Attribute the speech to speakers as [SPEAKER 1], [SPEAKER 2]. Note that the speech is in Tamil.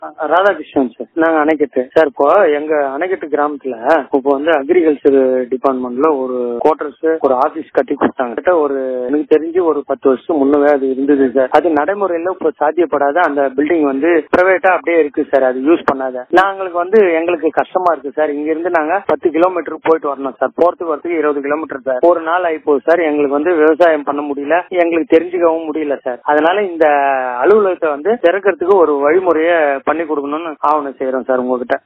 [SPEAKER 1] ராதாகிருஷ்ணன் சார் நாங்க அணைக்கட்டு சார் இப்போ எங்க அணைக்கட்டு கிராமத்துல இப்போ வந்து அக்ரிகல்ச்சர் டிபார்ட்மெண்ட்ல ஒரு குவார்டர்ஸ் ஒரு ஆபீஸ் கட்டி கொடுத்தாங்க கிட்ட ஒரு எனக்கு தெரிஞ்சு ஒரு பத்து வருஷம் முன்னவே அது இருந்தது சார் அது நடைமுறையில இப்போ சாத்தியப்படாத அந்த பில்டிங் வந்து பிரைவேட்டா அப்படியே இருக்கு சார் அது யூஸ் பண்ணாத நாங்களுக்கு வந்து எங்களுக்கு கஷ்டமா இருக்கு சார் இங்க இருந்து நாங்க பத்து கிலோமீட்டர் போயிட்டு வரணும் சார் போறதுக்கு வரதுக்கு இருபது கிலோமீட்டர் சார் ஒரு நாள் ஆயிப்போகுது சார் எங்களுக்கு வந்து விவசாயம் பண்ண முடியல எங்களுக்கு தெரிஞ்சுக்கவும் முடியல சார் அதனால இந்த அலுவலகத்தை வந்து திறக்கிறதுக்கு ஒரு வழிமுறையை பண்ணி கொடுக்கணும்னு ஆவணம் செய்யறோம் சார் உங்ககிட்ட